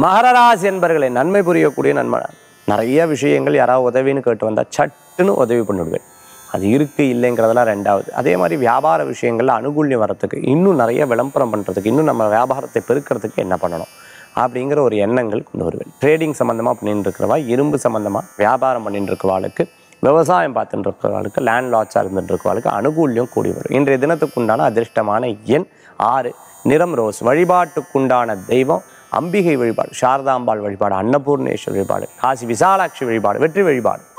மகரராசி என்பர்களை நன்மை புரியக்கூடிய நன்மை நிறைய விஷயங்கள் யாராவது உதவின்னு கேட்டு வந்தால் சட்டுன்னு உதவி பண்ணிவிடுவேன் அது இருக்கு இல்லைங்கிறதெல்லாம் ரெண்டாவது அதே மாதிரி வியாபார விஷயங்கள்ல அனுகூல்யம் வரத்துக்கு இன்னும் நிறைய விளம்பரம் பண்ணுறதுக்கு இன்னும் நம்ம வியாபாரத்தை பெருக்கிறதுக்கு என்ன பண்ணணும் அப்படிங்கிற ஒரு எண்ணங்கள் கொண்டு வருவேன் ட்ரேடிங் சம்மந்தமாக பண்ணிட்டு இருக்கிறவா இரும்பு சம்மந்தமாக வியாபாரம் பண்ணிட்டு இருக்கிறவாளுக்கு விவசாயம் பார்த்துட்டு இருக்கிறவர்களுக்கு லேண்ட் லாட்ஸாக இருந்துட்டு இருக்கிறவர்களுக்கு அனுகூல்யம் கூடி வரும் இன்றைய தினத்துக்குண்டான அதிர்ஷ்டமான எண் ஆறு நிறம் ரோஸ் வழிபாட்டுக்குண்டான தெய்வம் அம்பிகை வழிபாடு சாரதாம்பாள் வழிபாடு அன்னபூர்ணேஸ்வர் வழிபாடு காசி விசாலாட்சி வழிபாடு வெற்றி வழிபாடு